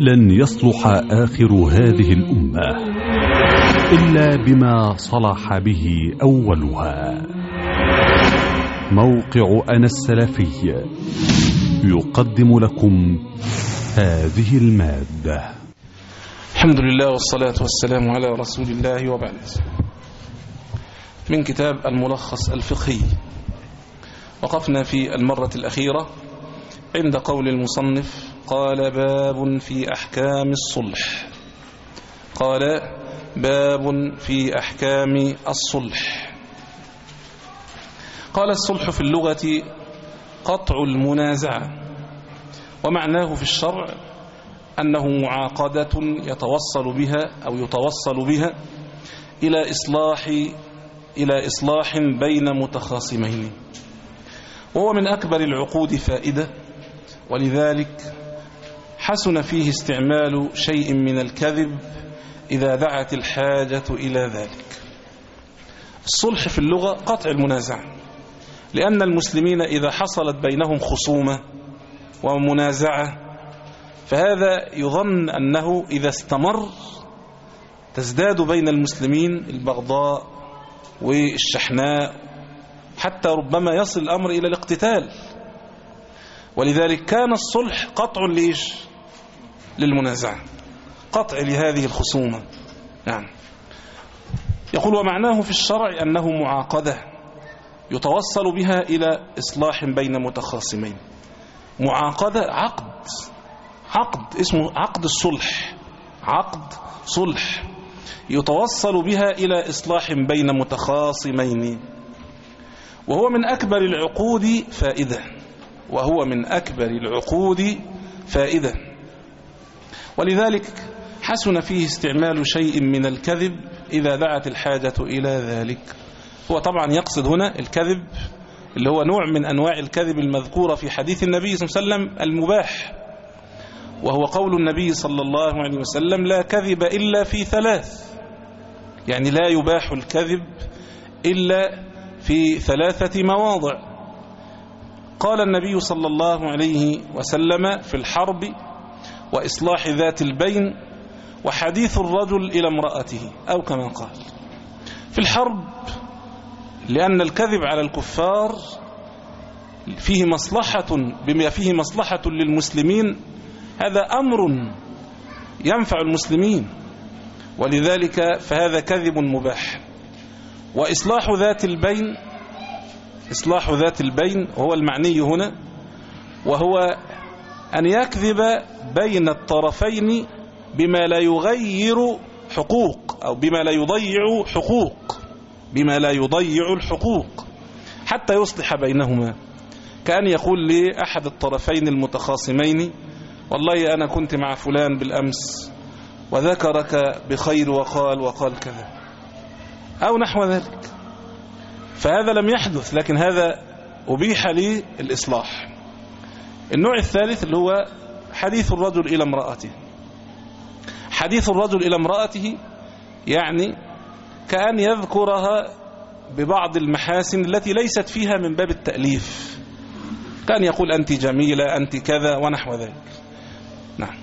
لن يصلح آخر هذه الأمة إلا بما صلح به أولها موقع أنا السلفي يقدم لكم هذه المادة الحمد لله والصلاة والسلام على رسول الله وبعد من كتاب الملخص الفقهي وقفنا في المرة الأخيرة عند قول المصنف قال باب في أحكام الصلح قال باب في أحكام الصلح قال الصلح في اللغة قطع المنازعة ومعناه في الشرع أنه معاقدة يتوصل بها أو يتوصل بها إلى إصلاح إلى إصلاح بين متخاصمين وهو من أكبر العقود فائدة ولذلك حسن فيه استعمال شيء من الكذب إذا دعت الحاجة إلى ذلك الصلح في اللغة قطع المنازعة لأن المسلمين إذا حصلت بينهم خصومة ومنازعة فهذا يظن أنه إذا استمر تزداد بين المسلمين البغضاء والشحناء حتى ربما يصل الأمر إلى الاقتتال ولذلك كان الصلح قطع ليش للمنازعة قطع لهذه الخصومة نعم يقول ومعناه في الشرع أنه معاقدة يتوصل بها إلى إصلاح بين متخاصمين معاقدة عقد عقد اسمه عقد الصلح عقد صلح يتوصل بها إلى إصلاح بين متخاصمين وهو من أكبر العقود فائدة وهو من أكبر العقود فائدة ولذلك حسن فيه استعمال شيء من الكذب إذا دعت الحاجة إلى ذلك هو طبعا يقصد هنا الكذب اللي هو نوع من أنواع الكذب المذكورة في حديث النبي صلى الله عليه وسلم المباح وهو قول النبي صلى الله عليه وسلم لا كذب إلا في ثلاث يعني لا يباح الكذب إلا في ثلاثة مواضع قال النبي صلى الله عليه وسلم في الحرب وإصلاح ذات البين وحديث الرجل إلى امرأته أو كما قال في الحرب لأن الكذب على الكفار فيه مصلحة بما فيه مصلحة للمسلمين هذا أمر ينفع المسلمين ولذلك فهذا كذب مباح وإصلاح ذات البين إصلاح ذات البين هو المعني هنا وهو أن يكذب بين الطرفين بما لا يغير حقوق أو بما لا يضيع حقوق بما لا يضيع الحقوق حتى يصلح بينهما كأن يقول لأحد الطرفين المتخاصمين والله أنا كنت مع فلان بالأمس وذكرك بخير وقال وقال كذا أو نحو ذلك فهذا لم يحدث لكن هذا أبيح للإصلاح النوع الثالث اللي هو حديث الرجل إلى امرأته حديث الرجل إلى امرأته يعني كأن يذكرها ببعض المحاسن التي ليست فيها من باب التأليف كان يقول أنت جميلة أنت كذا ونحو ذلك نعم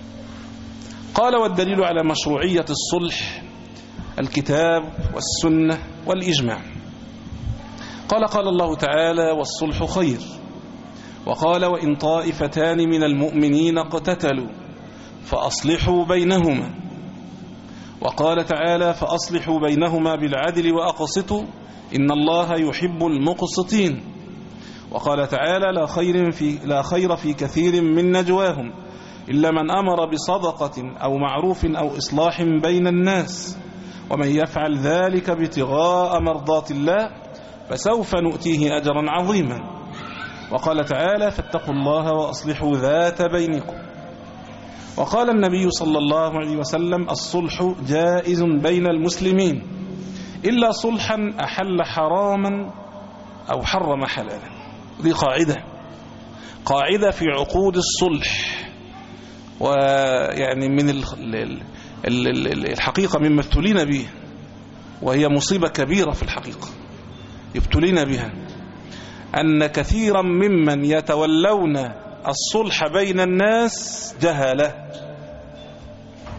قال والدليل على مشروعية الصلح الكتاب والسنة والإجماع قال قال الله تعالى والصلح خير وقال وإن طائفتان من المؤمنين اقتتلوا فأصلحوا بينهما وقال تعالى فأصلحوا بينهما بالعدل وأقسطوا إن الله يحب المقسطين وقال تعالى لا خير في, لا خير في كثير من نجواهم إلا من أمر بصدقة أو معروف أو إصلاح بين الناس ومن يفعل ذلك ابتغاء مرضات الله فسوف نؤتيه أجرا عظيما وقال تعالى فاتقوا الله وأصلحوا ذات بينكم وقال النبي صلى الله عليه وسلم الصلح جائز بين المسلمين إلا صلحا أحل حراما أو حرم حلالا دي قاعدة قاعدة في عقود الصلح ويعني من الحقيقة مما ابتلينا به وهي مصيبة كبيرة في الحقيقة يبتلينا بها أن كثيرا ممن يتولون الصلح بين الناس جهلة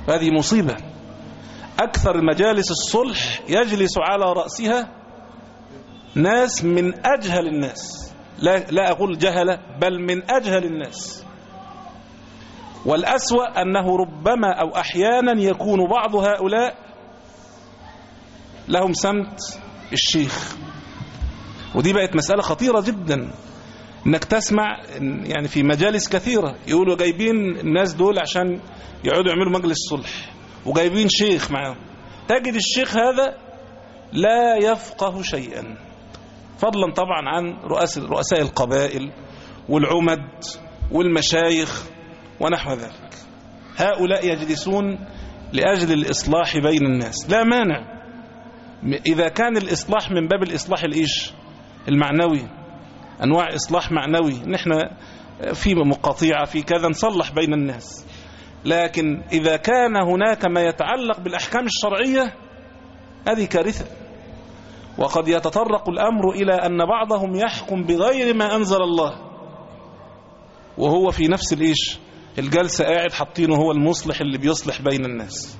هذه مصيبة أكثر مجالس الصلح يجلس على رأسها ناس من أجهل الناس لا, لا أقول جهلة بل من أجهل الناس والأسوأ أنه ربما أو أحيانا يكون بعض هؤلاء لهم سمت الشيخ ودي بقت مسألة خطيرة جدا انك تسمع يعني في مجالس كثيرة يقولوا جايبين الناس دول عشان يقعدوا يعملوا مجلس صلح وجايبين شيخ معاهم تجد الشيخ هذا لا يفقه شيئا فضلا طبعا عن رؤساء رؤساء القبائل والعمد والمشايخ ونحو ذلك هؤلاء يجلسون لأجل الإصلاح بين الناس لا مانع إذا كان الإصلاح من باب الإصلاح الإيش المعنوي أنواع إصلاح معنوي نحن في مقاطيعة في كذا نصلح بين الناس لكن إذا كان هناك ما يتعلق بالأحكام الشرعية هذه كارثة وقد يتطرق الأمر إلى أن بعضهم يحكم بغير ما أنزل الله وهو في نفس الإيش الجلسة قاعد حاطينه هو المصلح اللي بيصلح بين الناس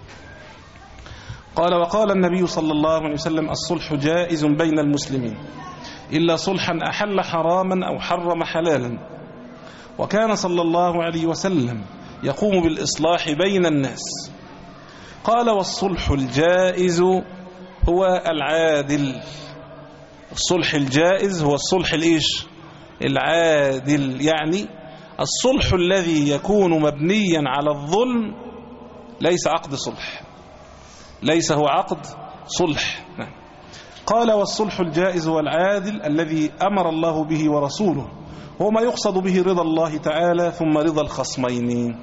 قال وقال النبي صلى الله عليه وسلم الصلح جائز بين المسلمين إلا صلحا أحل حراما أو حرم حلالا وكان صلى الله عليه وسلم يقوم بالإصلاح بين الناس قال والصلح الجائز هو العادل الصلح الجائز هو الصلح الإيش العادل يعني الصلح الذي يكون مبنيا على الظلم ليس عقد صلح ليس هو عقد صلح نعم. قال والصلح الجائز والعادل الذي أمر الله به ورسوله هو ما يقصد به رضا الله تعالى ثم رضا الخصمين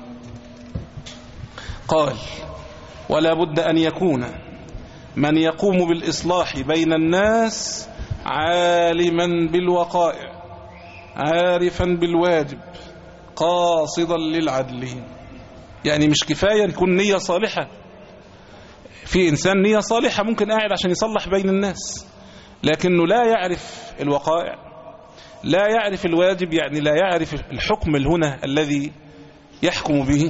قال ولا بد أن يكون من يقوم بالإصلاح بين الناس عالما بالوقائع عارفا بالواجب قاصدا للعدل يعني مش كفاية يكون نية صالحة في إنسان نية صالحة ممكن قاعد عشان يصلح بين الناس لكنه لا يعرف الوقائع لا يعرف الواجب يعني لا يعرف الحكم الهنا الذي يحكم به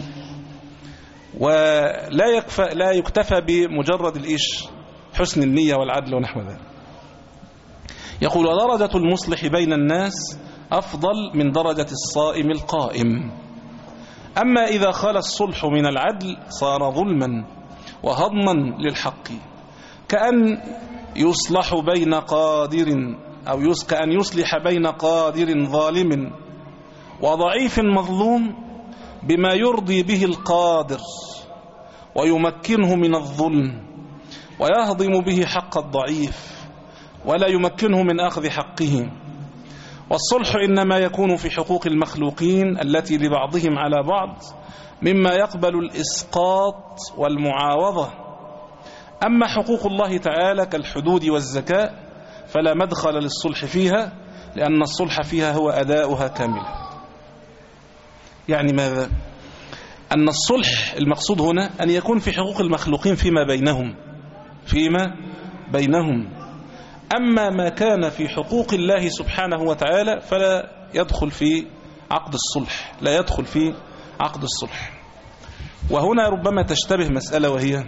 ولا يكفى لا يكتفى بمجرد الإيش حسن النية والعدل ونحو ذلك يقول ودرجة المصلح بين الناس أفضل من درجة الصائم القائم أما إذا خلى الصلح من العدل صار ظلما وهضما للحق كأن يصلح بين قادر أو كأن يصلح بين قادر ظالم وضعيف مظلوم بما يرضي به القادر ويمكنه من الظلم ويهضم به حق الضعيف ولا يمكنه من أخذ حقه والصلح إنما يكون في حقوق المخلوقين التي لبعضهم على بعض مما يقبل الإسقاط والمعاوضة أما حقوق الله تعالى كالحدود والزكاة فلا مدخل للصلح فيها لأن الصلح فيها هو أداؤها كاملة يعني ماذا؟ أن الصلح المقصود هنا أن يكون في حقوق المخلوقين فيما بينهم فيما بينهم أما ما كان في حقوق الله سبحانه وتعالى فلا يدخل في عقد الصلح لا يدخل في عقد الصلح وهنا ربما تشتبه مسألة وهي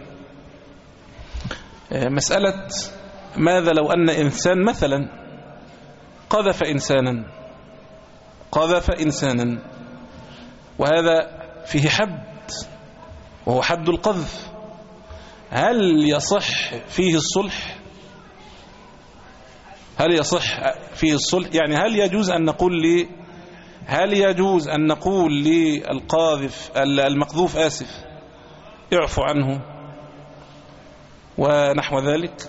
مسألة ماذا لو أن إنسان مثلا قذف إنسانا قذف إنسانا وهذا فيه حد وهو حد القذف هل يصح فيه الصلح هل يصح فيه الصلح يعني هل يجوز أن نقول لي هل يجوز أن نقول للقاذف المقذوف آسف اعفو عنه ونحو ذلك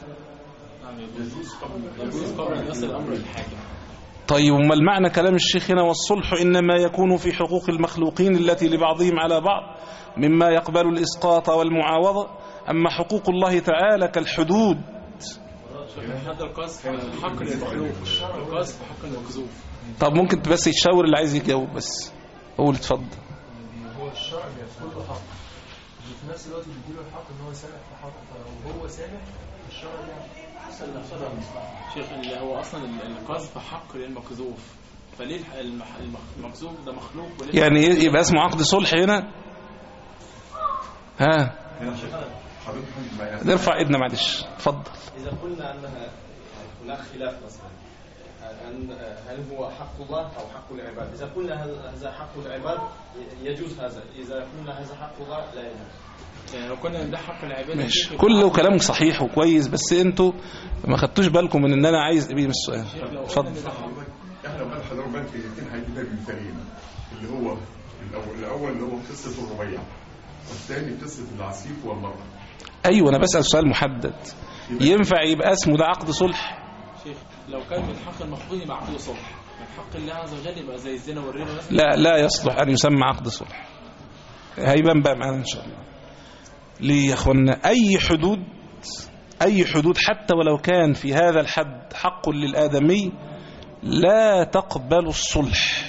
طيب ما المعنى كلام الشيخ هنا والصلح إنما يكون في حقوق المخلوقين التي لبعضهم على بعض مما يقبل الإسقاط والمعاوضة أما حقوق الله تعالى كالحدود هذا القذف حق للمخلوق القذف حق المكذوب طب ممكن بس تشاور اللي عايز يجاوب بس قول اتفضل هو الشرع بيذكر له حق وفي نفس الوقت بيديله الحق ان هو يسامح في حق وهو سامح الشرع يعني شيخ اللي هو اصلا القذف حق للمكذوف فليه المخ- المكذوف ده مخلوق وليه يعني يبقى اسمه عقد صلح هنا ها هنا شيخ حضرتك معايا نرفع ايدنا معلش اتفضل إذا قلنا أنها هناك خلاف مثلا أن هل هو حق الله أو حق العباد إذا قلنا هل- هذا حق العباد يجوز هذا إذا قلنا هذا حق الله لا يجوز يعني لو كنا ده حق العباد ماشي كيف كله كلام صحيح وكويس بس انتوا ما خدتوش بالكم من ان انا عايز ايه من السؤال اتفضل احنا لو قال حضرتك بقى كلمتين هيجيبها بمثالين اللي هو الاول الاول اللي هو قصه الربيع والثاني قصه العسيف والمرأة ايوه انا بسال سؤال محدد ينفع يبقى اسمه ده عقد صلح شيخ لو كان من حق المخلوق يبقى عقد صلح من حق الله عز وجل يبقى زي الزنا والربا مثلا لا لا يصلح ان يسمى عقد صلح هيبان بقى معانا ان شاء الله ليه يا اخوانا اي حدود اي حدود حتى ولو كان في هذا الحد حق للادمي لا تقبل الصلح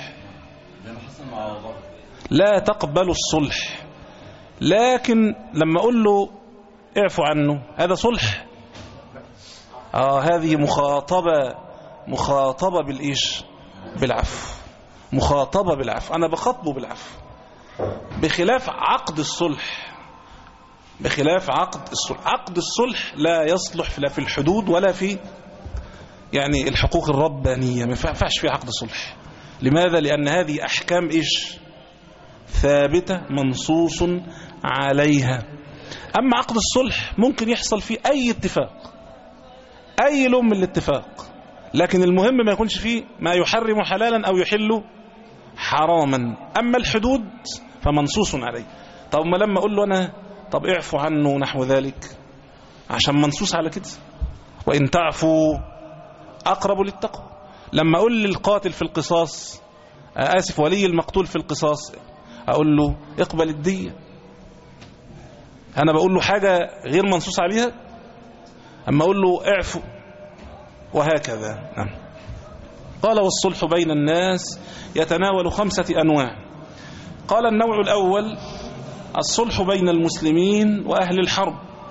لا تقبل الصلح لكن لما اقول له اعفو عنه هذا صلح اه هذه مخاطبه مخاطبه بالايش بالعفو مخاطبه بالعفو انا بخاطبه بالعفو بخلاف عقد الصلح بخلاف عقد الصلح عقد الصلح لا يصلح لا في الحدود ولا في يعني الحقوق الربانية ما ينفعش في عقد صلح لماذا لأن هذه أحكام إيش ثابتة منصوص عليها أما عقد الصلح ممكن يحصل فيه أي اتفاق أي لون من الاتفاق لكن المهم ما يكونش فيه ما يحرم حلالا أو يحل حراما أما الحدود فمنصوص عليه طب ما لما أقول له أنا طب اعفو عنه نحو ذلك عشان منصوص على كده وإن تعفوا أقرب للتقوى لما أقول للقاتل في القصاص آسف ولي المقتول في القصاص أقول له اقبل الدية أنا بقول له حاجة غير منصوص عليها أما أقول له اعفو وهكذا نعم قال والصلح بين الناس يتناول خمسة أنواع قال النوع الأول الصلح بين المسلمين وأهل الحرب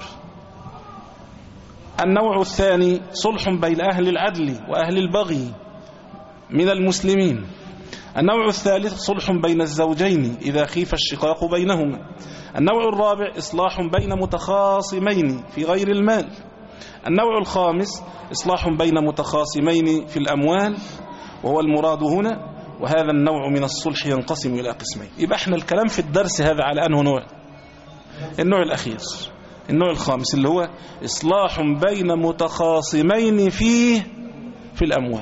النوع الثاني صلح بين أهل العدل وأهل البغي من المسلمين النوع الثالث صلح بين الزوجين إذا خيف الشقاق بينهما النوع الرابع إصلاح بين متخاصمين في غير المال النوع الخامس إصلاح بين متخاصمين في الأموال وهو المراد هنا وهذا النوع من الصلح ينقسم إلى قسمين يبقى احنا الكلام في الدرس هذا على أنه نوع النوع الأخير النوع الخامس اللي هو إصلاح بين متخاصمين فيه في الأموال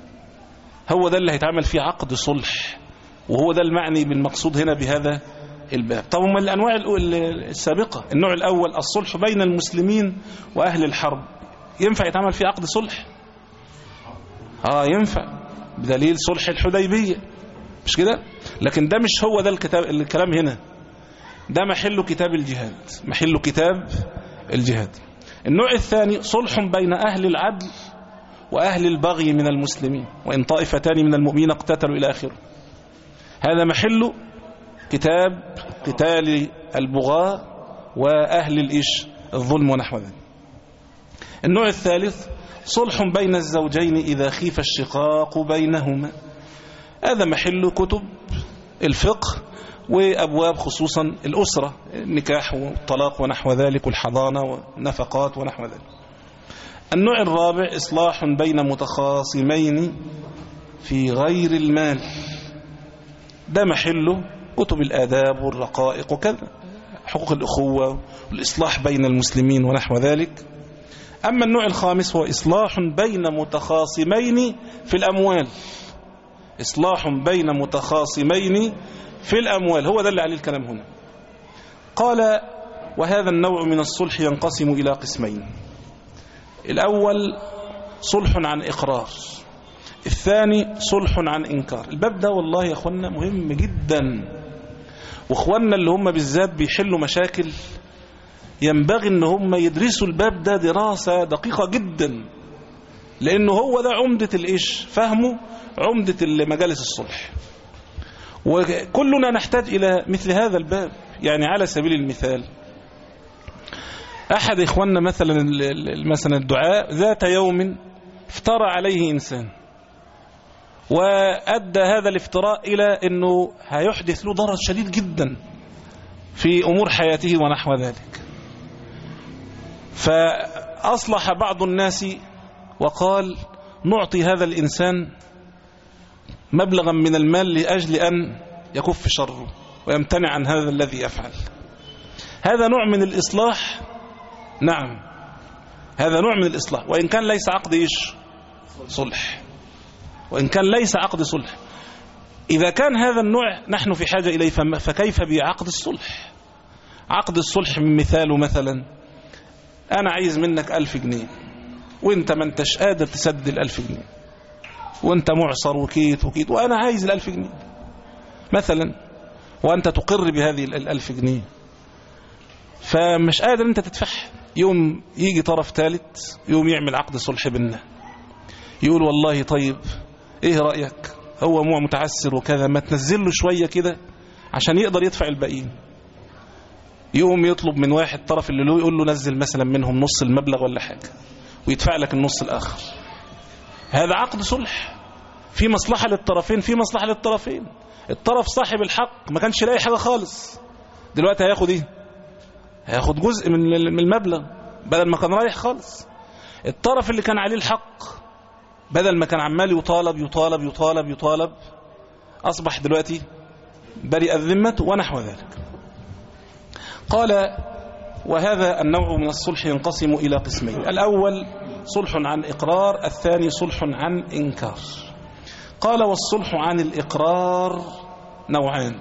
هو ده اللي هيتعمل فيه عقد صلح وهو ده المعني بالمقصود هنا بهذا الباب طب ما الأنواع السابقة النوع الأول الصلح بين المسلمين وأهل الحرب ينفع يتعمل فيه عقد صلح آه ينفع بدليل صلح الحديبية مش كده لكن ده مش هو ده الكتاب الكلام هنا ده محل كتاب الجهاد محل كتاب الجهاد النوع الثاني صلح بين أهل العدل وأهل البغي من المسلمين وإن طائفتان من المؤمنين اقتتلوا إلى آخره هذا محل كتاب قتال البغاء وأهل الإيش الظلم ونحو ذلك النوع الثالث صلح بين الزوجين إذا خيف الشقاق بينهما هذا محل كتب الفقه وأبواب خصوصا الأسرة النكاح والطلاق ونحو ذلك والحضانة والنفقات ونحو ذلك النوع الرابع إصلاح بين متخاصمين في غير المال ده محله كتب الآداب والرقائق وكذا حقوق الأخوة والإصلاح بين المسلمين ونحو ذلك أما النوع الخامس هو إصلاح بين متخاصمين في الأموال إصلاح بين متخاصمين في الأموال هو ده اللي عليه الكلام هنا قال وهذا النوع من الصلح ينقسم إلى قسمين الأول صلح عن إقرار الثاني صلح عن إنكار الباب ده والله يا أخوانا مهم جدا وأخوانا اللي هم بالذات بيحلوا مشاكل ينبغي ان هم يدرسوا الباب ده دراسة دقيقة جدا لانه هو ده عمدة الايش فهمه عمدة مجالس الصلح وكلنا نحتاج الى مثل هذا الباب يعني على سبيل المثال احد اخواننا مثلا مثلا الدعاء ذات يوم افترى عليه انسان وادى هذا الافتراء الى انه هيحدث له ضرر شديد جدا في أمور حياته ونحو ذلك فأصلح بعض الناس وقال نعطي هذا الإنسان مبلغا من المال لأجل أن يكف شره ويمتنع عن هذا الذي يفعل هذا نوع من الإصلاح نعم هذا نوع من الإصلاح وإن كان ليس عقد إيش صلح وإن كان ليس عقد صلح إذا كان هذا النوع نحن في حاجة إليه فم- فكيف بعقد الصلح عقد الصلح من مثاله مثلا أنا عايز منك ألف جنيه وانت ما انتش قادر تسدد الألف جنيه وانت معصر وكيت وكيت وأنا عايز الألف جنيه مثلا وأنت تقر بهذه ال- الألف جنيه فمش قادر انت تدفعها يوم يجي طرف ثالث يوم يعمل عقد صلح بيننا يقول والله طيب ايه رأيك هو مو متعسر وكذا ما تنزل له شوية كده عشان يقدر يدفع الباقيين يقوم يطلب من واحد طرف اللي له يقول له نزل مثلا منهم نص المبلغ ولا حاجة ويدفع لك النص الآخر هذا عقد صلح في مصلحة للطرفين في مصلحة للطرفين الطرف صاحب الحق ما كانش لاقي حاجة خالص دلوقتي هياخد ايه هياخد جزء من من المبلغ بدل ما كان رايح خالص الطرف اللي كان عليه الحق بدل ما كان عمال يطالب يطالب يطالب يطالب أصبح دلوقتي برئ الذمة ونحو ذلك قال وهذا النوع من الصلح ينقسم إلى قسمين الأول صلح عن إقرار الثاني صلح عن إنكار قال والصلح عن الإقرار نوعان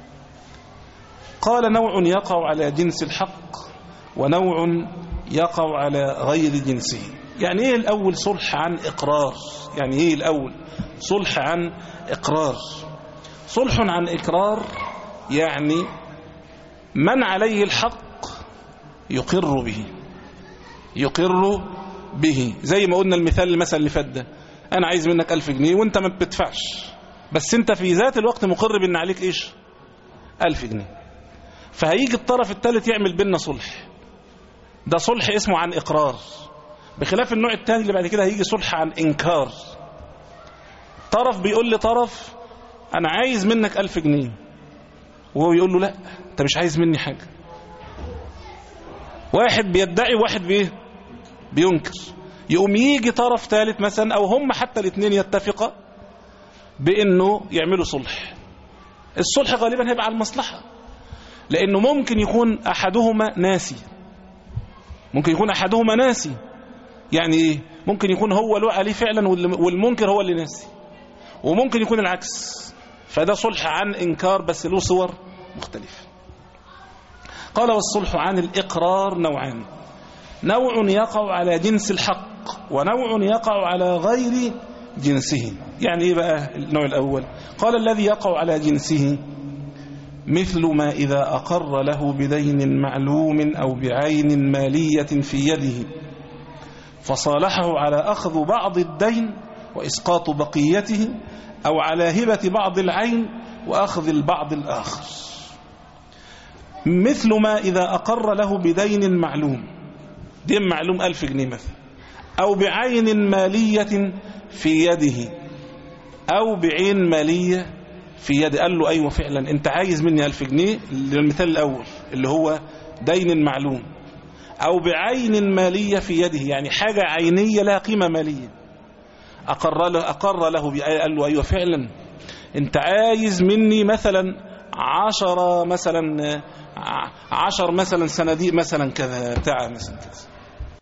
قال نوع يقع على جنس الحق ونوع يقع على غير جنسه يعني ايه الاول صلح عن اقرار يعني ايه الاول صلح عن اقرار صلح عن اقرار يعني من عليه الحق يقر به يقر به زي ما قلنا المثال المثل اللي فات ده انا عايز منك ألف جنيه وانت ما بتدفعش بس انت في ذات الوقت مقر بان عليك ايش ألف جنيه فهيجي الطرف الثالث يعمل بيننا صلح ده صلح اسمه عن إقرار بخلاف النوع الثاني اللي بعد كده هيجي صلح عن إنكار طرف بيقول لطرف أنا عايز منك ألف جنيه وهو يقول له لا أنت مش عايز مني حاجة واحد بيدعي واحد بيه بينكر يقوم يجي طرف ثالث مثلا أو هم حتى الاثنين يتفقا بأنه يعملوا صلح الصلح غالبا هيبقى على المصلحة لأنه ممكن يكون أحدهما ناسي ممكن يكون أحدهما ناسي يعني إيه؟ ممكن يكون هو له عليه فعلا والمنكر هو اللي ناسي وممكن يكون العكس فده صلح عن إنكار بس له صور مختلفة قال والصلح عن الإقرار نوعان نوع يقع على جنس الحق ونوع يقع على غير جنسه يعني إيه بقى النوع الأول قال الذي يقع على جنسه مثل ما إذا أقر له بدين معلوم أو بعين مالية في يده فصالحه على أخذ بعض الدين وإسقاط بقيته أو على هبة بعض العين وأخذ البعض الآخر مثل ما إذا أقر له بدين معلوم دين معلوم ألف جنيه مثلا أو بعين مالية في يده أو بعين مالية في يد قال له أيوة فعلا أنت عايز مني ألف جنيه للمثال الأول اللي هو دين معلوم أو بعين مالية في يده يعني حاجة عينية لها قيمة مالية أقر له, أقر له قال له أيوة فعلا أنت عايز مني مثلا عشرة مثلا عشر مثلا صناديق مثلا كذا بتاع مثلا كذا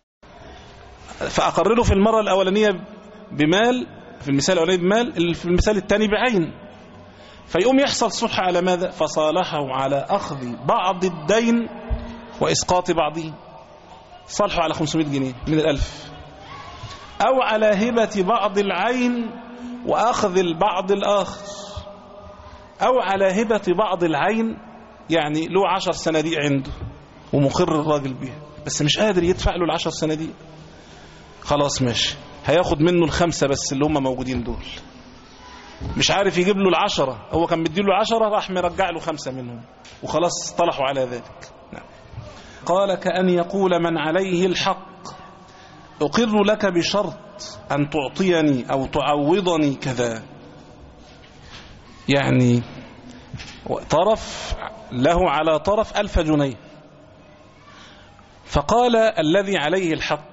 فأقر له في المرة الأولانية بمال في المثال الأولاني بمال في المثال الثاني بعين فيقوم يحصل صلح على ماذا فصالحه على أخذ بعض الدين وإسقاط بعضه صالحه على 500 جنيه من الألف أو على هبة بعض العين وأخذ البعض الآخر أو على هبة بعض العين يعني له عشر صناديق عنده ومقر الراجل بيها بس مش قادر يدفع له العشر صناديق خلاص ماشي هياخد منه الخمسة بس اللي هم موجودين دول مش عارف يجيب له العشرة هو كان مديله العشرة راح مرجع له خمسة منهم وخلاص طلحوا على ذلك نعم. قال كأن يقول من عليه الحق أقر لك بشرط أن تعطيني أو تعوضني كذا يعني طرف له على طرف ألف جنيه فقال الذي عليه الحق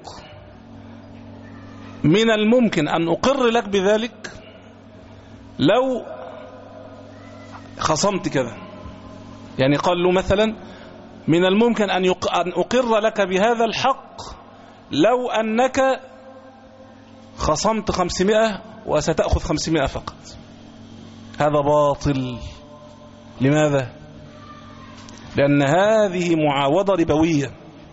من الممكن أن أقر لك بذلك لو خصمت كذا يعني قال له مثلا من الممكن أن يق- أن أقر لك بهذا الحق لو أنك خصمت خمسمائة وستأخذ خمسمائة فقط هذا باطل لماذا؟ لأن هذه معاوضة ربوية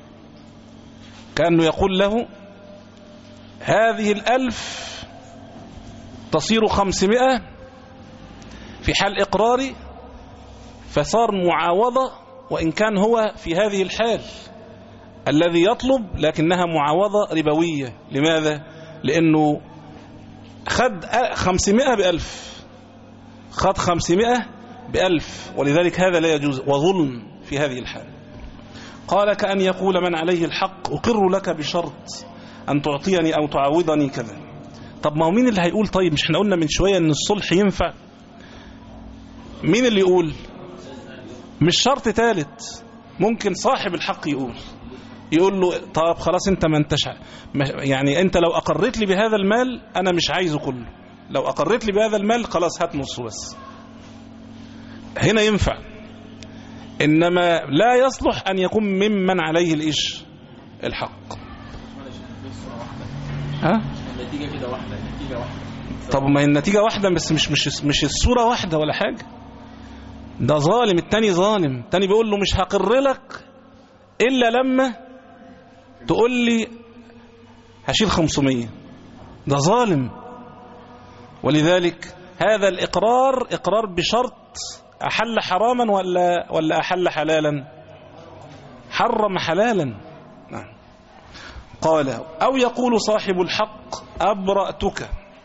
كأنه يقول له هذه الألف تصير خمسمائة في حال إقراري فصار معاوضة وإن كان هو في هذه الحال الذي يطلب لكنها معاوضة ربوية لماذا؟ لأنه خد خمسمائة بألف خد خمسمائة بألف ولذلك هذا لا يجوز وظلم في هذه الحال قال كأن يقول من عليه الحق أقر لك بشرط أن تعطيني أو تعوضني كذا طب ما هو مين اللي هيقول طيب مش احنا قلنا من شوية أن الصلح ينفع مين اللي يقول مش شرط ثالث ممكن صاحب الحق يقول يقول له طب خلاص انت ما انتش ع- ما- يعني انت لو اقريت لي بهذا المال انا مش عايزه كله لو اقريت لي بهذا المال خلاص هات نصه بس هنا ينفع انما لا يصلح ان يكون ممن عليه الايش الحق ها النتيجة كده واحدة النتيجة واحدة طب ما هي النتيجة واحدة بس مش مش مش الصورة واحدة ولا حاجة ده ظالم التاني ظالم التاني بيقول له مش هقر لك إلا لما تقول لي هشيل 500 ده ظالم ولذلك هذا الإقرار إقرار بشرط أحل حراما ولا ولا أحل حلالا حرم حلالا نعم قال أو يقول صاحب الحق أبرأتك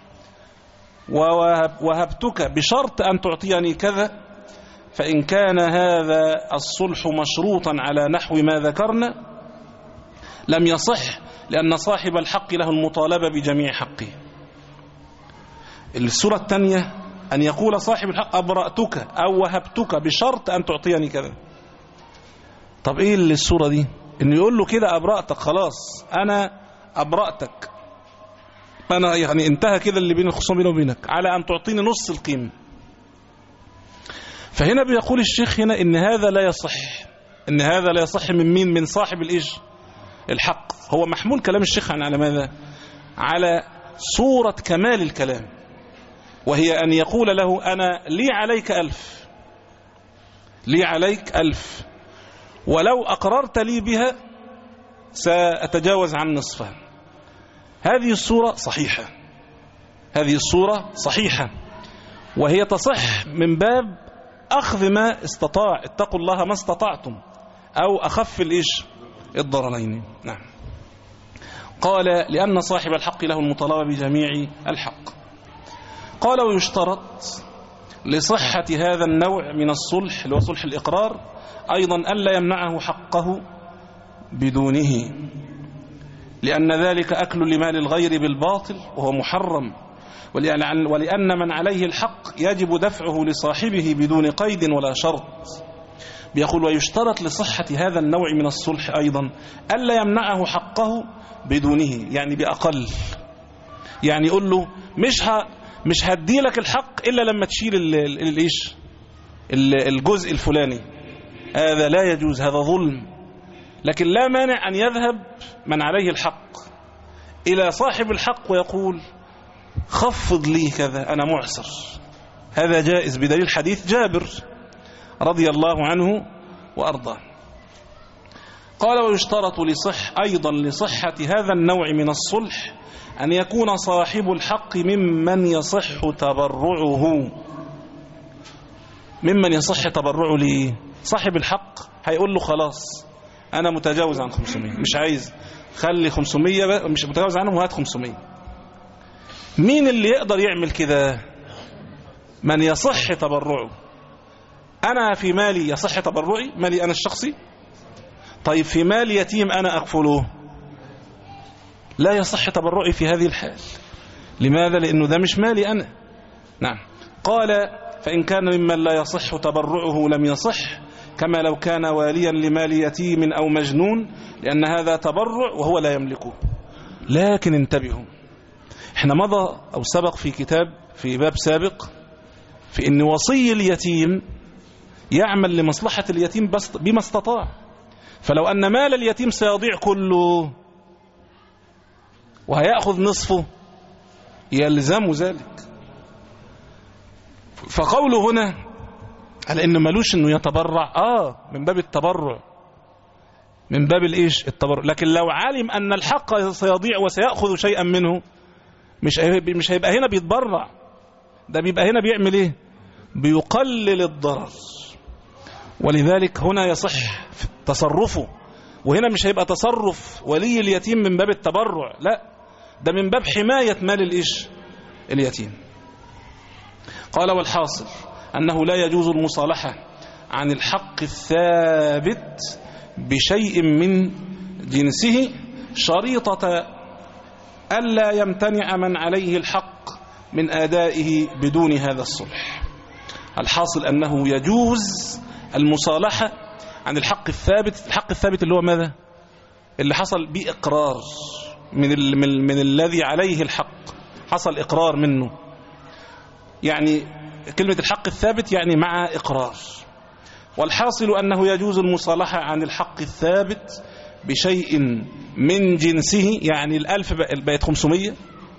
ووهب- وهبتك بشرط أن تعطيني كذا فإن كان هذا الصلح مشروطا على نحو ما ذكرنا لم يصح لأن صاحب الحق له المطالبة بجميع حقه السورة الثانية أن يقول صاحب الحق أبرأتك أو وهبتك بشرط أن تعطيني كذا طب إيه اللي السورة دي إنه يقول له كده أبرأتك خلاص أنا أبرأتك أنا يعني انتهى كده اللي بين الخصوم بيني وبينك على أن تعطيني نص القيمة فهنا بيقول الشيخ هنا إن هذا لا يصح إن هذا لا يصح من مين من صاحب الإيش الحق هو محمول كلام الشيخ عن على ماذا على صورة كمال الكلام وهي أن يقول له أنا لي عليك ألف لي عليك ألف ولو أقررت لي بها سأتجاوز عن نصفها هذه الصورة صحيحة هذه الصورة صحيحة وهي تصح من باب أخذ ما استطاع اتقوا الله ما استطعتم أو أخف الإيش الضررين نعم قال لأن صاحب الحق له المطالبة بجميع الحق قال ويشترط لصحة هذا النوع من الصلح اللي هو صلح الإقرار أيضا ألا يمنعه حقه بدونه لأن ذلك أكل لمال الغير بالباطل وهو محرم ولأن ولأن من عليه الحق يجب دفعه لصاحبه بدون قيد ولا شرط بيقول ويشترط لصحة هذا النوع من الصلح أيضا ألا يمنعه حقه بدونه يعني بأقل يعني يقول له مش ه... مش هدي لك الحق إلا لما تشيل ال- ال- الإيش ال- الجزء الفلاني هذا لا يجوز هذا ظلم لكن لا مانع أن يذهب من عليه الحق إلى صاحب الحق ويقول خفض لي كذا أنا معسر هذا جائز بدليل حديث جابر رضي الله عنه وأرضاه قال ويشترط لصح أيضا لصحة هذا النوع من الصلح أن يكون صاحب الحق ممن يصح تبرعه ممن يصح تبرعه ليه صاحب الحق هيقول له خلاص أنا متجاوز عن 500 مش عايز خلي 500 بقى- مش متجاوز عنهم وهات 500 مين اللي يقدر يعمل كده من يصح تبرعه أنا في مالي يصح تبرعي مالي أنا الشخصي طيب في مال يتيم أنا أكفله لا يصح تبرعي في هذه الحال لماذا لأنه ده مش مالي أنا نعم قال فإن كان ممن لا يصح تبرعه لم يصح كما لو كان واليا لمال يتيم أو مجنون لأن هذا تبرع وهو لا يملكه لكن انتبهوا احنا مضى أو سبق في كتاب في باب سابق في أن وصي اليتيم يعمل لمصلحة اليتيم بس- بما استطاع فلو أن مال اليتيم سيضيع كله وهيأخذ نصفه يلزم ذلك فقوله هنا على انه ملوش انه يتبرع اه من باب التبرع من باب الايش التبرع لكن لو علم ان الحق سيضيع وسيأخذ شيئا منه مش هيبقى- مش هيبقى هنا بيتبرع ده بيبقى هنا بيعمل ايه بيقلل الضرر ولذلك هنا يصح في تصرفه وهنا مش هيبقى تصرف ولي اليتيم من باب التبرع لا ده من باب حماية مال الإيش اليتيم قال والحاصل أنه لا يجوز المصالحة عن الحق الثابت بشيء من جنسه شريطة ألا يمتنع من عليه الحق من آدائه بدون هذا الصلح الحاصل أنه يجوز المصالحة عن الحق الثابت الحق الثابت اللي هو ماذا اللي حصل بإقرار من, ال من, من الذي عليه الحق حصل إقرار منه يعني كلمة الحق الثابت يعني مع إقرار والحاصل أنه يجوز المصالحة عن الحق الثابت بشيء من جنسه يعني الألف بقت 500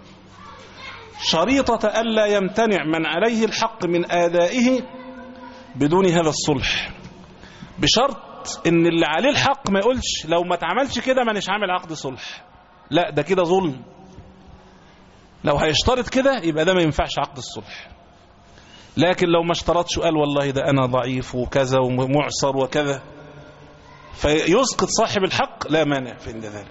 شريطة ألا يمتنع من عليه الحق من آدائه بدون هذا الصلح بشرط ان اللي عليه الحق ما يقولش لو ما اتعملش كده مانيش عامل عقد صلح لا ده كده ظلم لو هيشترط كده يبقى ده ما ينفعش عقد الصلح لكن لو ما اشترطش وقال والله ده انا ضعيف وكذا ومعصر وكذا فيسقط صاحب الحق لا مانع في عند ذلك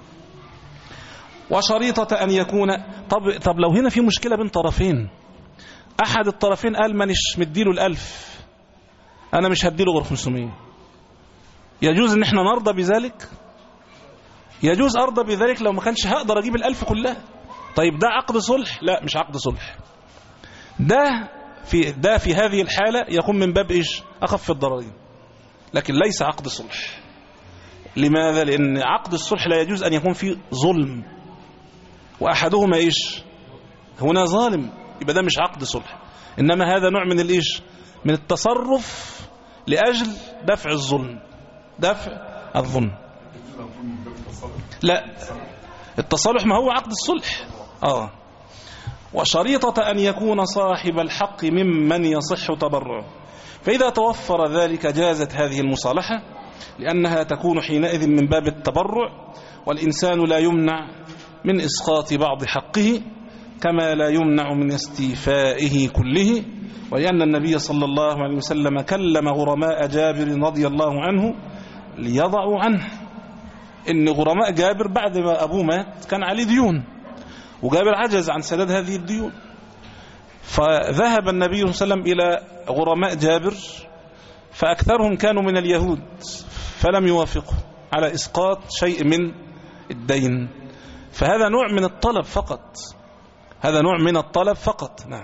وشريطة أن يكون طب, طب لو هنا في مشكلة بين طرفين أحد الطرفين قال مانيش مديله الألف أنا مش هديله غير 500 يجوز ان احنا نرضى بذلك يجوز ارضى بذلك لو ما كانش هقدر اجيب الالف كلها طيب ده عقد صلح لا مش عقد صلح ده في ده في هذه الحالة يكون من باب ايش اخف الضررين لكن ليس عقد صلح لماذا لان عقد الصلح لا يجوز ان يكون فيه ظلم واحدهما ايش هنا ظالم يبقى ده مش عقد صلح انما هذا نوع من الايش من التصرف لاجل دفع الظلم دفع الظلم لا التصالح ما هو عقد الصلح اه وشريطة أن يكون صاحب الحق ممن يصح تبرعه فإذا توفر ذلك جازت هذه المصالحة لأنها تكون حينئذ من باب التبرع والإنسان لا يمنع من إسقاط بعض حقه كما لا يمنع من استيفائه كله ولأن النبي صلى الله عليه وسلم كلم غرماء جابر رضي الله عنه ليضعوا عنه إن غرماء جابر بعد ما أبوه مات كان عليه ديون وجابر عجز عن سداد هذه الديون فذهب النبي صلى الله عليه وسلم إلى غرماء جابر فأكثرهم كانوا من اليهود فلم يوافقوا على إسقاط شيء من الدين فهذا نوع من الطلب فقط هذا نوع من الطلب فقط نعم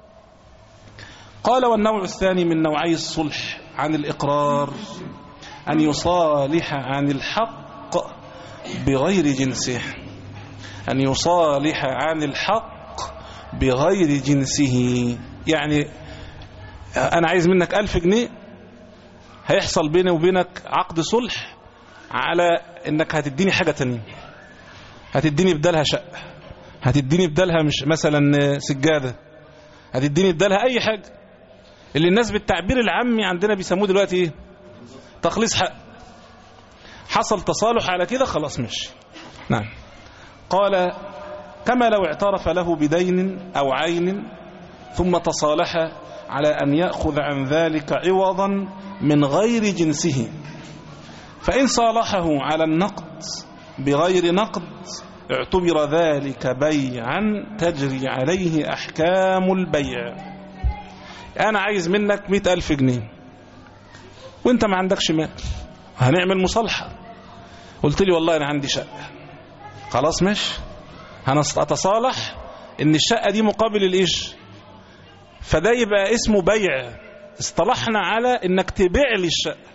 قال والنوع الثاني من نوعي الصلح عن الإقرار أن يصالح عن الحق بغير جنسه أن يصالح عن الحق بغير جنسه يعني أنا عايز منك ألف جنيه هيحصل بيني وبينك عقد صلح على أنك هتديني حاجة تانية هتديني بدالها شقة هتديني بدالها مش مثلا سجادة هتديني بدالها أي حاجة اللي الناس بالتعبير العامي عندنا بيسموه دلوقتي ايه تخليص حق حصل تصالح على كده خلاص ماشي نعم قال كما لو اعترف له بدين أو عين ثم تصالح على أن يأخذ عن ذلك عوضا من غير جنسه فإن صالحه على النقد بغير نقد اعتبر ذلك بيعا تجري عليه أحكام البيع أنا عايز منك مئة ألف جنيه وانت ما عندكش مال هنعمل مصالحة قلت لي والله أنا عندي شقة خلاص ماشي هنتصالح ان الشقة دي مقابل الايش فده يبقى اسمه بيع اصطلحنا على انك تبيع لي الشقة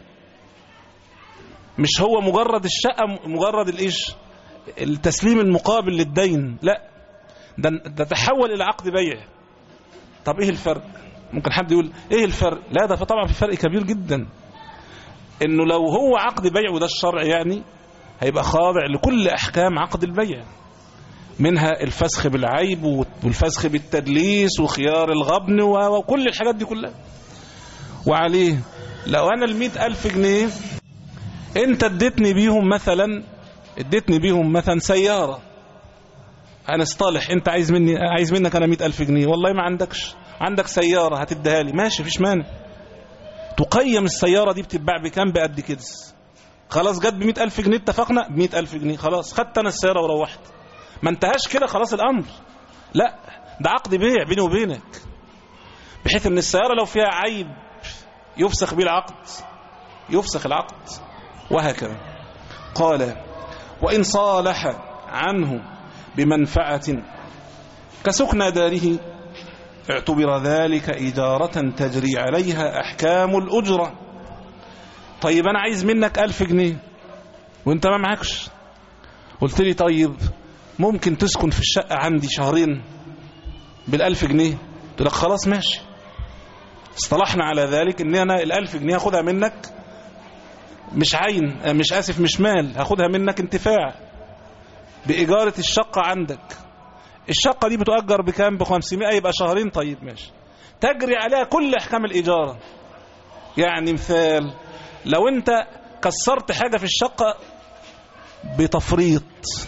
مش هو مجرد الشقة مجرد الايش التسليم المقابل للدين لا ده, ده تحول الى عقد بيع طب ايه الفرق ممكن حد يقول ايه الفرق لا ده طبعا في فرق كبير جدا انه لو هو عقد بيع وده الشرع يعني هيبقى خاضع لكل احكام عقد البيع منها الفسخ بالعيب والفسخ بالتدليس وخيار الغبن وكل الحاجات دي كلها وعليه لو انا المئة الف جنيه انت اديتني بيهم مثلا اديتني بيهم مثلا سيارة انا اصطالح انت عايز مني عايز منك انا مئة الف جنيه والله ما عندكش عندك سيارة هتديها لي ماشي فيش مانع تقيم السيارة دي بتتباع بكام بقد كده خلاص جت بمئة ألف جنيه اتفقنا بمئة ألف جنيه خلاص خدت أنا السيارة وروحت ما انتهاش كده خلاص الأمر لا ده عقد بيع بيني وبينك بحيث ان السيارة لو فيها عيب يفسخ بيه العقد يفسخ العقد وهكذا قال وإن صالح عنه بمنفعة كسكنى داره اعتبر ذلك إجارة تجري عليها أحكام الأجرة طيب أنا عايز منك ألف جنيه وانت ما معكش قلت لي طيب ممكن تسكن في الشقة عندي شهرين بالألف جنيه قلت لك خلاص ماشي اصطلحنا على ذلك ان انا الألف جنيه هاخدها منك مش عين مش آسف مش مال هاخدها منك انتفاع بإجارة الشقة عندك الشقة دي بتؤجر بكام ب 500 يبقى شهرين طيب ماشي تجري عليها كل احكام الإجارة يعني مثال لو انت كسرت حاجة في الشقة بتفريط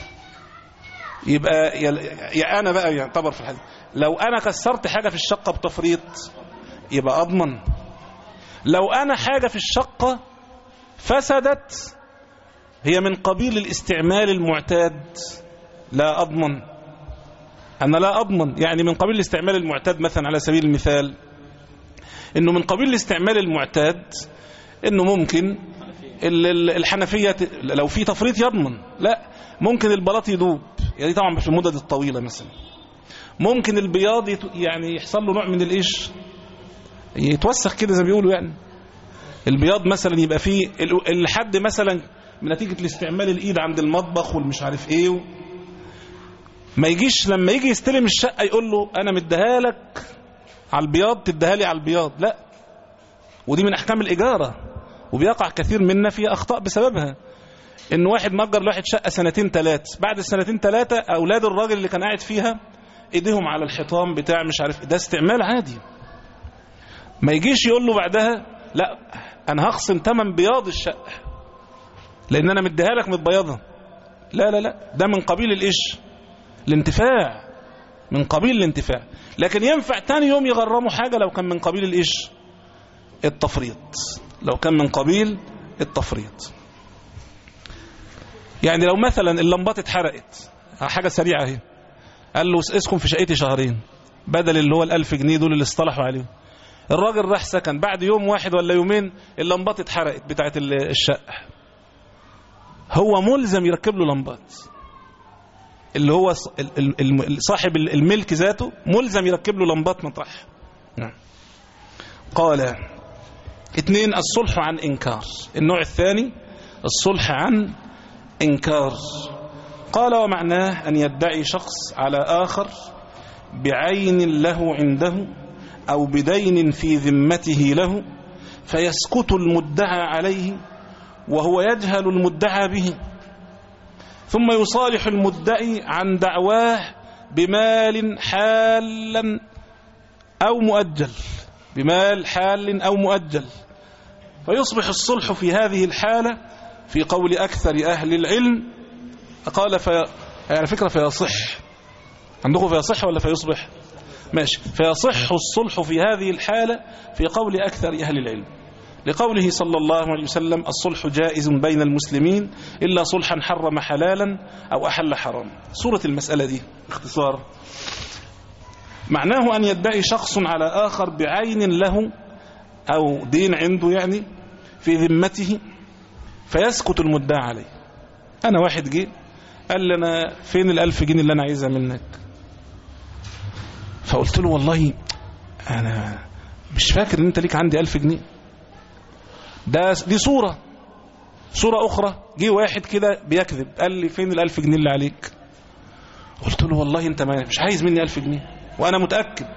يبقى يا انا بقى يعتبر في الحديث لو انا كسرت حاجة في الشقة بتفريط يبقى اضمن لو انا حاجة في الشقة فسدت هي من قبيل الاستعمال المعتاد لا اضمن أنا لا أضمن يعني من قبيل الاستعمال المعتاد مثلا على سبيل المثال إنه من قبيل الاستعمال المعتاد إنه ممكن الحنفية لو في تفريط يضمن لا ممكن البلاط يدوب يعني طبعا في المدد الطويلة مثلا ممكن البياض يعني يحصل له نوع من الإيش يتوسخ كده زي ما بيقولوا يعني البياض مثلا يبقى فيه الحد مثلا من نتيجة الاستعمال الإيد عند المطبخ والمش عارف إيه و... ما يجيش لما يجي يستلم الشقة يقول له أنا مديها لك على البياض تديها لي على البياض لا ودي من أحكام الإجارة وبيقع كثير منا فيها أخطاء بسببها إن واحد مأجر لواحد شقة سنتين ثلاث بعد السنتين ثلاثة أولاد الراجل اللي كان قاعد فيها إيديهم على الحيطان بتاع مش عارف ده استعمال عادي ما يجيش يقول له بعدها لا أنا هخصم ثمن بياض الشقة لأن أنا مديها لك متبيضة لا لا لا ده من قبيل الإيش الانتفاع من قبيل الانتفاع لكن ينفع تاني يوم يغرموا حاجة لو كان من قبيل الإيش التفريط لو كان من قبيل التفريط يعني لو مثلا اللمبات اتحرقت حاجة سريعة اهي قال له اسكن في شقتي شهرين بدل اللي هو الألف جنيه دول اللي اصطلحوا عليهم الراجل راح سكن بعد يوم واحد ولا يومين اللمبات اتحرقت بتاعت الشقة هو ملزم يركب له لمبات اللي هو صاحب الملك ذاته ملزم يركب له لمبات مطرح نعم قال اثنين الصلح عن انكار النوع الثاني الصلح عن انكار قال ومعناه ان يدعي شخص على اخر بعين له عنده او بدين في ذمته له فيسكت المدعى عليه وهو يجهل المدعى به ثم يصالح المدعي عن دعواه بمال حالا أو مؤجل بمال حال أو مؤجل فيصبح الصلح في هذه الحالة في قول أكثر أهل العلم قال في على فكرة فيصح عندكم فيصح ولا فيصبح ماشي فيصح الصلح في هذه الحالة في قول أكثر أهل العلم لقوله صلى الله عليه وسلم الصلح جائز بين المسلمين إلا صلحا حرم حلالا أو أحل حرام صورة المسألة دي باختصار معناه أن يدعي شخص على آخر بعين له أو دين عنده يعني في ذمته فيسكت المدعى عليه أنا واحد جه قال لي أنا فين الألف جنيه اللي أنا عايزها منك فقلت له والله انا مش فاكر ان انت ليك عندي ألف جنيه ده دي صورة صورة أخرى جه واحد كده بيكذب قال لي فين الألف جنيه اللي عليك قلت له والله انت ما مش عايز مني ألف جنيه وأنا متأكد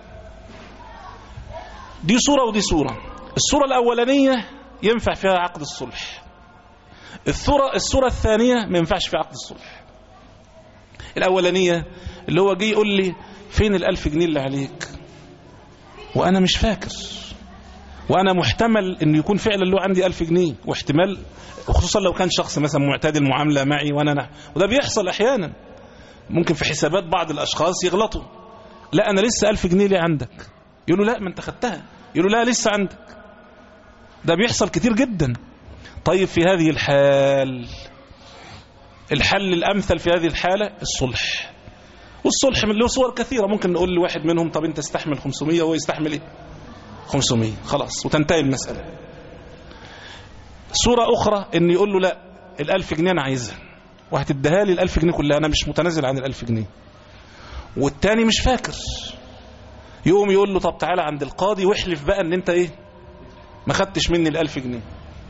دي صورة ودي صورة الصورة الأولانية ينفع فيها عقد الصلح الصورة الصورة الثانية ما ينفعش فيها عقد الصلح الأولانية اللي هو جه يقول لي فين الألف جنيه اللي عليك وأنا مش فاكر وأنا محتمل أنه يكون فعلا له عندي ألف جنيه واحتمال خصوصا لو كان شخص مثلا معتاد المعاملة معي وأنا نح وده بيحصل أحيانا ممكن في حسابات بعض الأشخاص يغلطوا لا أنا لسه ألف جنيه ليه عندك يقولوا لا ما انت خدتها يقولوا لا لسه عندك ده بيحصل كتير جدا طيب في هذه الحال الحل الأمثل في هذه الحالة الصلح والصلح من له صور كثيرة ممكن نقول لواحد منهم طب انت استحمل 500 وهو يستحمل ايه 500 خلاص وتنتهي المسألة صورة أخرى ان يقول له لا الألف جنيه أنا عايزها وهتديها لي الألف جنيه كلها أنا مش متنازل عن الألف جنيه والتاني مش فاكر يقوم يقول له طب تعالى عند القاضي واحلف بقى ان انت ايه ما خدتش مني الألف جنيه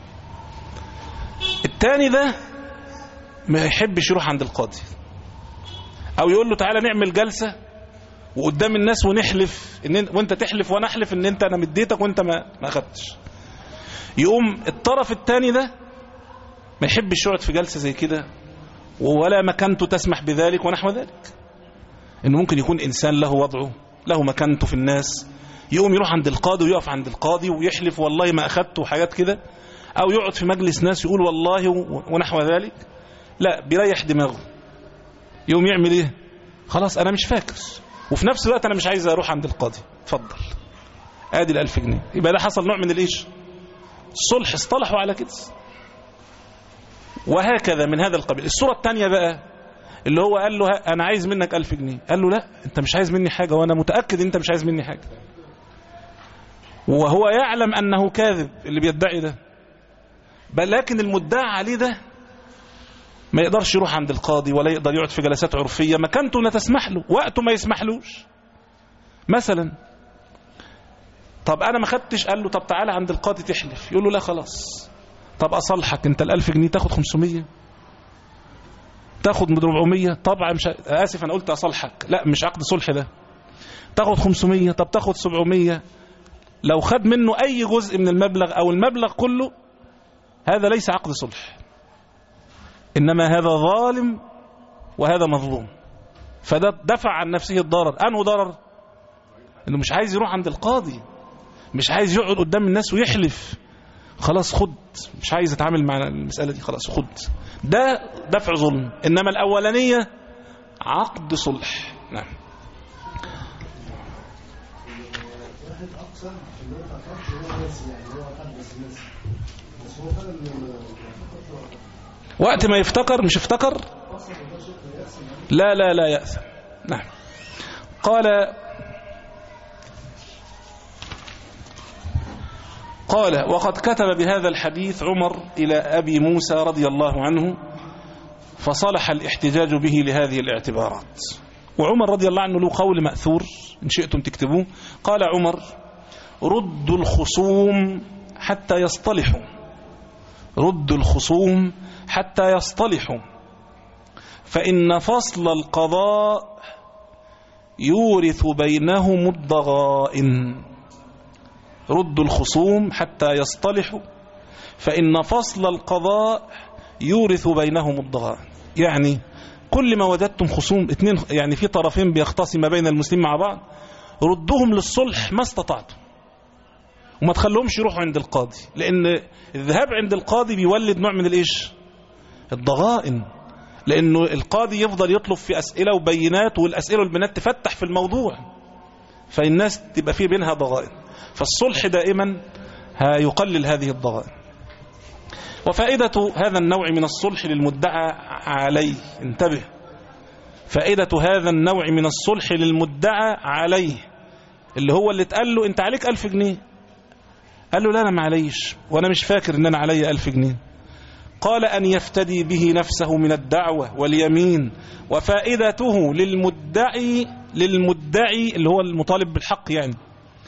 التاني ده ما يحبش يروح عند القاضي او يقول له تعالى نعمل جلسة وقدام الناس ونحلف إن وانت تحلف وانا احلف ان انت انا مديتك وانت ما ما اخدتش يقوم الطرف التاني ده ما يحبش يقعد في جلسة زي كده ولا مكانته تسمح بذلك ونحو ذلك انه ممكن يكون انسان له وضعه له مكانته في الناس يقوم يروح عند القاضي ويقف عند القاضي ويحلف والله ما اخدته وحاجات كده او يقعد في مجلس ناس يقول والله ونحو ذلك لا بيريح دماغه يقوم يعمل ايه خلاص انا مش فاكر وفي نفس الوقت انا مش عايز اروح عند القاضي اتفضل ادي الالف جنيه يبقى ده حصل نوع من الايش الصلح اصطلحوا على كده وهكذا من هذا القبيل الصورة الثانية بقى اللي هو قال له انا عايز منك ألف جنيه قال له لا انت مش عايز مني حاجة وانا متأكد انت مش عايز مني حاجة وهو يعلم انه كاذب اللي بيدعي ده بل لكن المدعى عليه ده ما يقدرش يروح عند القاضي ولا يقدر يقعد في جلسات عرفية مكانته لا تسمح له وقته ما يسمحلوش مثلا طب انا ما خدتش قال له طب تعالى عند القاضي تحلف يقول له لا خلاص طب اصلحك انت الالف جنيه تاخد 500 تاخد 400 طبعا مش اسف انا قلت اصلحك لا مش عقد صلح ده تاخد 500 طب تاخد 700 لو خد منه اي جزء من المبلغ او المبلغ كله هذا ليس عقد صلح انما هذا ظالم وهذا مظلوم فده دفع عن نفسه الضرر انه ضرر انه مش عايز يروح عند القاضي مش عايز يقعد قدام الناس ويحلف خلاص خد مش عايز اتعامل مع المسألة دي خلاص خد ده دفع ظلم انما الاولانية عقد صلح نعم وقت ما يفتكر مش افتكر لا لا لا يأثم نعم قال قال وقد كتب بهذا الحديث عمر إلى أبي موسى رضي الله عنه فصلح الاحتجاج به لهذه الاعتبارات وعمر رضي الله عنه له قول مأثور إن شئتم تكتبوه قال عمر ردوا الخصوم حتى يصطلحوا ردوا الخصوم حتى يصطلحوا فإن فصل القضاء يورث بينهم الضغائن ردوا الخصوم حتى يصطلحوا فإن فصل القضاء يورث بينهم الضغائن يعني كل ما وجدتم خصوم اتنين يعني في طرفين بيختصم بين المسلمين مع بعض ردهم للصلح ما استطعتم وما تخلوهمش يروحوا عند القاضي لأن الذهاب عند القاضي بيولد نوع من الإيش الضغائن لأنه القاضي يفضل يطلب في أسئلة وبينات والأسئلة والبينات تفتح في الموضوع فالناس تبقى فيه بينها ضغائن فالصلح دائما يقلل هذه الضغائن وفائدة هذا النوع من الصلح للمدعى عليه انتبه فائدة هذا النوع من الصلح للمدعى عليه اللي هو اللي اتقال له انت عليك ألف جنيه قال له لا أنا ما عليش وأنا مش فاكر ان أنا علي ألف جنيه قال أن يفتدي به نفسه من الدعوة واليمين وفائدته للمدعي للمدعي اللي هو المطالب بالحق يعني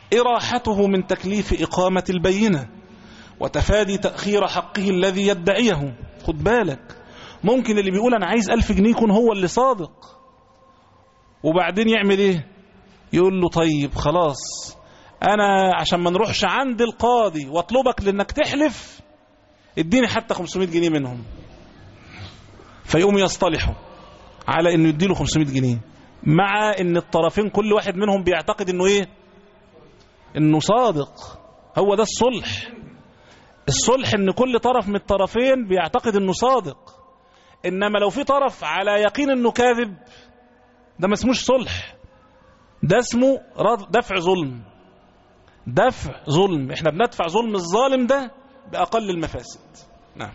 إراحته من تكليف إقامة البينة وتفادي تأخير حقه الذي يدعيه خد بالك ممكن اللي بيقول أنا عايز ألف جنيه يكون هو اللي صادق وبعدين يعمل إيه يقول له طيب خلاص أنا عشان ما نروحش عند القاضي واطلبك لأنك تحلف اديني حتى 500 جنيه منهم فيقوم يصطلحوا على انه يديله 500 جنيه مع ان الطرفين كل واحد منهم بيعتقد انه ايه انه صادق هو ده الصلح الصلح ان كل طرف من الطرفين بيعتقد انه صادق انما لو في طرف على يقين انه كاذب ده ما اسموش صلح ده اسمه رد- دفع ظلم دفع ظلم احنا بندفع ظلم الظالم ده بأقل المفاسد نعم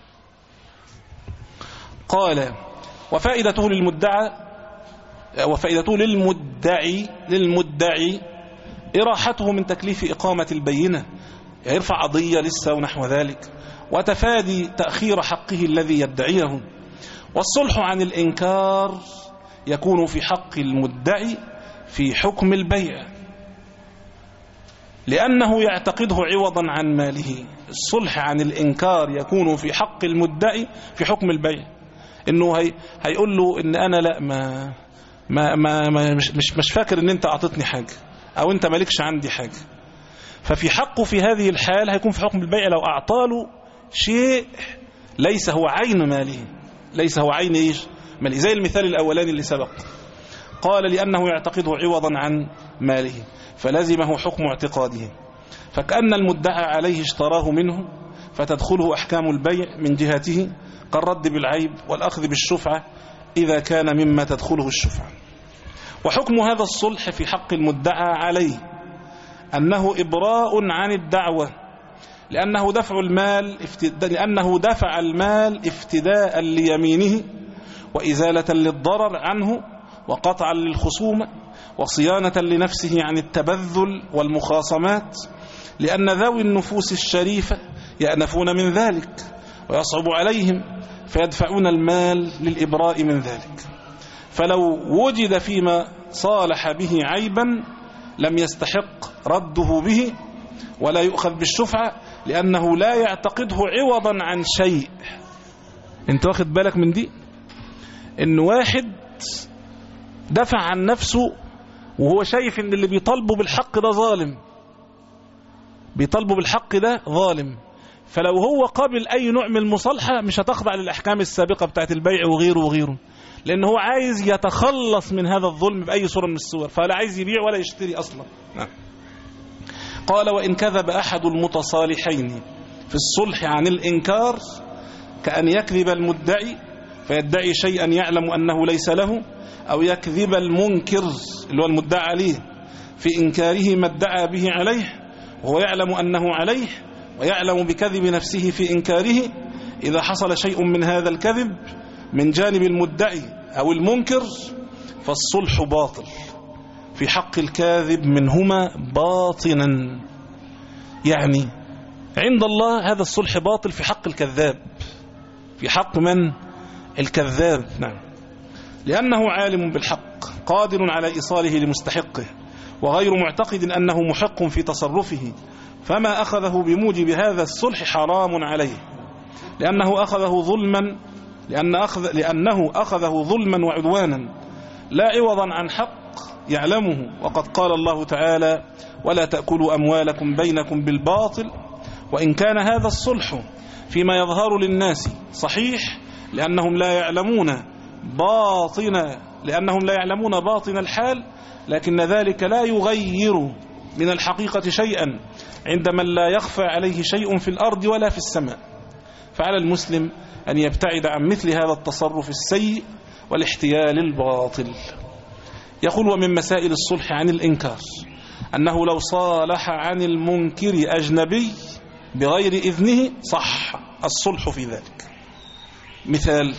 قال وفائدته للمدعى وفائدته للمدعي للمدعي إراحته من تكليف إقامة البينة يرفع قضية لسه ونحو ذلك وتفادي تأخير حقه الذي يدعيه والصلح عن الإنكار يكون في حق المدعي في حكم البيع لأنه يعتقده عوضا عن ماله الصلح عن الإنكار يكون في حق المدعي في حكم البيع إنه هي هيقول له إن أنا لا ما ما ما, ما مش, مش مش فاكر إن أنت أعطتني حاجة أو أنت مالكش عندي حاجة ففي حقه في هذه الحال هيكون في حكم البيع لو أعطاله شيء ليس هو عين ماله ليس هو عين إيش ماله زي المثال الأولاني اللي سبق قال لأنه يعتقده عوضا عن ماله فلزمه حكم اعتقاده فكأن المدعى عليه اشتراه منه فتدخله أحكام البيع من جهته كالرد بالعيب والأخذ بالشفعة إذا كان مما تدخله الشفعة وحكم هذا الصلح في حق المدعى عليه أنه إبراء عن الدعوة لأنه دفع المال افتداء لأنه دفع المال افتداء ليمينه وإزالة للضرر عنه وقطعا للخصومة وصيانة لنفسه عن التبذل والمخاصمات لأن ذوي النفوس الشريفة يأنفون من ذلك ويصعب عليهم فيدفعون المال للإبراء من ذلك فلو وجد فيما صالح به عيبا لم يستحق رده به ولا يؤخذ بالشفعة لأنه لا يعتقده عوضا عن شيء انت واخد بالك من دي ان واحد دفع عن نفسه وهو شايف ان اللي بيطالبه بالحق ده ظالم بيطالبه بالحق ده ظالم فلو هو قابل اي نوع من المصالحة مش هتخضع للاحكام السابقة بتاعت البيع وغيره وغيره لان هو عايز يتخلص من هذا الظلم باي صورة من الصور فلا عايز يبيع ولا يشتري اصلا نعم. قال وان كذب احد المتصالحين في الصلح عن الانكار كأن يكذب المدعي فيدعي شيئا يعلم أنه ليس له أو يكذب المنكر اللي هو المدعى عليه في إنكاره ما ادعى به عليه وهو يعلم أنه عليه ويعلم بكذب نفسه في إنكاره إذا حصل شيء من هذا الكذب من جانب المدعي أو المنكر فالصلح باطل في حق الكاذب منهما باطنا يعني عند الله هذا الصلح باطل في حق الكذاب في حق من الكذاب نعم لأنه عالم بالحق قادر على إيصاله لمستحقه وغير معتقد أنه محق في تصرفه فما أخذه بموجب هذا الصلح حرام عليه لأنه أخذه ظلما لأن أخذ لأنه أخذه ظلما وعدوانا لا عوضا عن حق يعلمه وقد قال الله تعالى ولا تأكلوا أموالكم بينكم بالباطل وإن كان هذا الصلح فيما يظهر للناس صحيح لأنهم لا يعلمون باطن لأنهم لا يعلمون باطن الحال لكن ذلك لا يغير من الحقيقة شيئا عند من لا يخفى عليه شيء في الأرض ولا في السماء فعلى المسلم أن يبتعد عن مثل هذا التصرف السيء والاحتيال الباطل يقول ومن مسائل الصلح عن الإنكار أنه لو صالح عن المنكر أجنبي بغير إذنه صح الصلح في ذلك مثال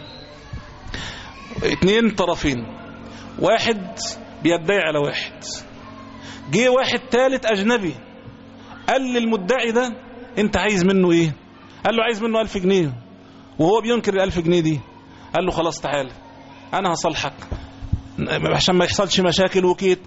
اثنين طرفين واحد بيدعي على واحد جه واحد ثالث أجنبي قال للمدعي ده انت عايز منه ايه قال له عايز منه ألف جنيه وهو بينكر الألف جنيه دي قال له خلاص تعالى أنا هصالحك عشان ما يحصلش مشاكل وكيت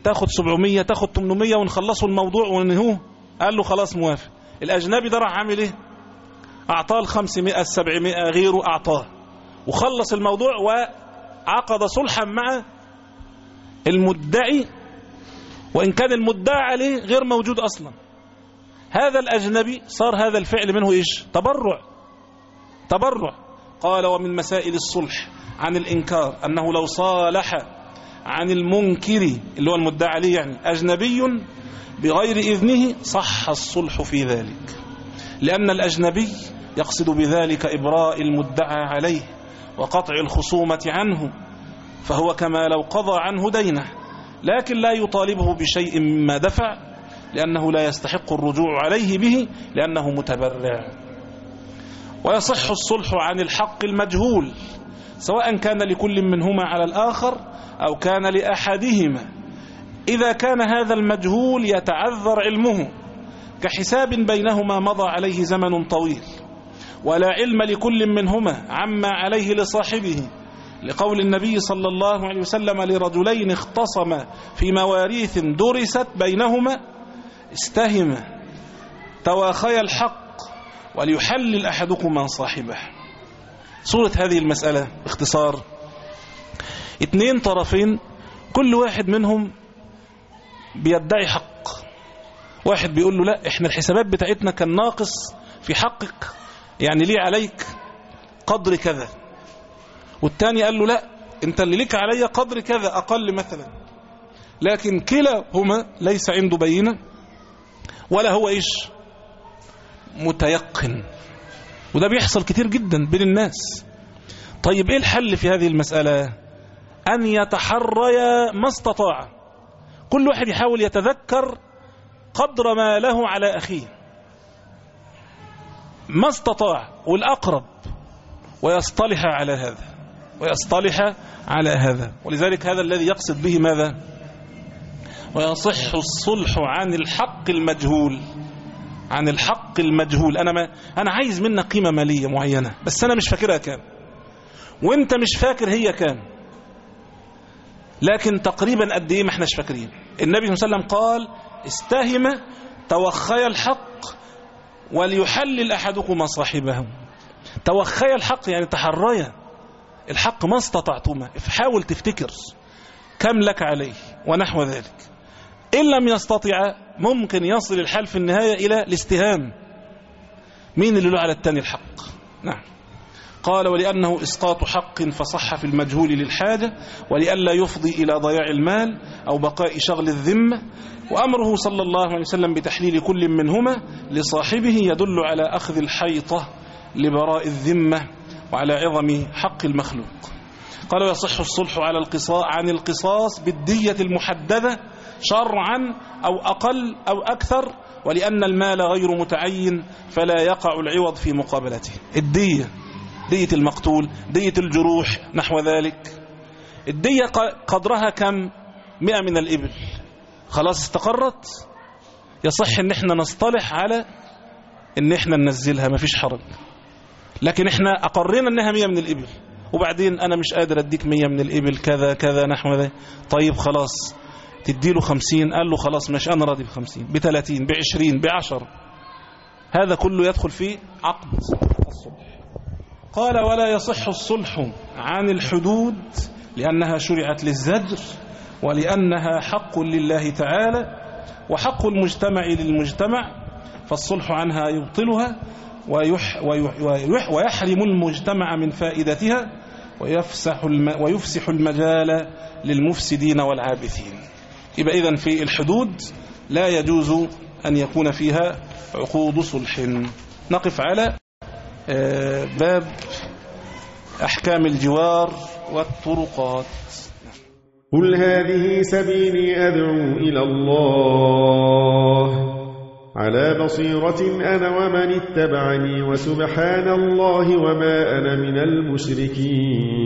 تاخد 700 تاخد 800 ونخلصوا الموضوع وننهوه قال له خلاص موافق الأجنبي ده راح عامل إيه أعطاه ال 500 ال 700 غيره أعطاه وخلص الموضوع وعقد صلحا مع المدعي وإن كان المدعى عليه غير موجود أصلا هذا الأجنبي صار هذا الفعل منه إيش تبرع تبرع قال ومن مسائل الصلح عن الإنكار أنه لو صالح عن المنكر اللي هو المدعى عليه يعني أجنبي بغير إذنه صح الصلح في ذلك لأن الأجنبي يقصد بذلك إبراء المدعى عليه وقطع الخصومة عنه فهو كما لو قضى عنه دينه لكن لا يطالبه بشيء مما دفع لأنه لا يستحق الرجوع عليه به لأنه متبرع ويصح الصلح عن الحق المجهول سواء كان لكل منهما على الآخر أو كان لأحدهما إذا كان هذا المجهول يتعذر علمه كحساب بينهما مضى عليه زمن طويل ولا علم لكل منهما عما عليه لصاحبه لقول النبي صلى الله عليه وسلم لرجلين اختصما في مواريث درست بينهما استهم تواخي الحق وليحلل أحدكما صاحبه صورة هذه المسألة باختصار اتنين طرفين كل واحد منهم بيدعي حق واحد بيقول له لا احنا الحسابات بتاعتنا كان ناقص في حقك يعني ليه عليك قدر كذا والتاني قال له لا انت اللي ليك عليا قدر كذا اقل مثلا لكن كلاهما ليس عنده بينه ولا هو ايش متيقن وده بيحصل كتير جدا بين الناس طيب ايه الحل في هذه المسألة ان يتحريا ما استطاع كل واحد يحاول يتذكر قدر ما له على اخيه ما استطاع والاقرب ويصطلح على هذا ويصطلح على هذا ولذلك هذا الذي يقصد به ماذا ويصح الصلح عن الحق المجهول عن الحق المجهول أنا, ما أنا عايز منك قيمة مالية معينة بس أنا مش فاكرها كام وانت مش فاكر هي كام لكن تقريبا قد ايه ما احناش فاكرين النبي صلى الله عليه وسلم قال استهم توخي الحق وليحلل أحدكما صاحبه توخي الحق يعني تحريا الحق ما استطعتما حاول تفتكر كم لك عليه ونحو ذلك إن لم يستطع ممكن يصل الحال في النهاية إلى الاستهام مين اللي له على التاني الحق نعم قال ولأنه إسقاط حق فصح في المجهول للحاجة ولئلا يفضي إلى ضياع المال أو بقاء شغل الذمة وأمره صلى الله عليه وسلم بتحليل كل منهما لصاحبه يدل على أخذ الحيطة لبراء الذمة وعلى عظم حق المخلوق قال ويصح الصلح على القصاص عن القصاص بالدية المحددة شرعا أو أقل أو أكثر ولأن المال غير متعين فلا يقع العوض في مقابلته الدية دية المقتول دية الجروح نحو ذلك الدية قدرها كم مئة من الإبل خلاص استقرت يصح ان احنا نصطلح على ان احنا ننزلها مفيش حرج لكن احنا اقرينا انها مية من الإبل وبعدين انا مش قادر اديك مية من الإبل كذا كذا نحو ذلك طيب خلاص تديله خمسين قال له خلاص مش انا راضي بخمسين بثلاثين بعشرين بعشر هذا كله يدخل في عقد الصلح قال ولا يصح الصلح عن الحدود لأنها شرعت للزجر ولأنها حق لله تعالى وحق المجتمع للمجتمع فالصلح عنها يبطلها ويح ويح ويح ويحرم المجتمع من فائدتها ويفسح, الم ويفسح المجال للمفسدين والعابثين يبقى إذن في الحدود لا يجوز أن يكون فيها عقود صلح نقف على باب أحكام الجوار والطرقات قل هذه سبيلي أدعو إلى الله على بصيرة أنا ومن اتبعني وسبحان الله وما أنا من المشركين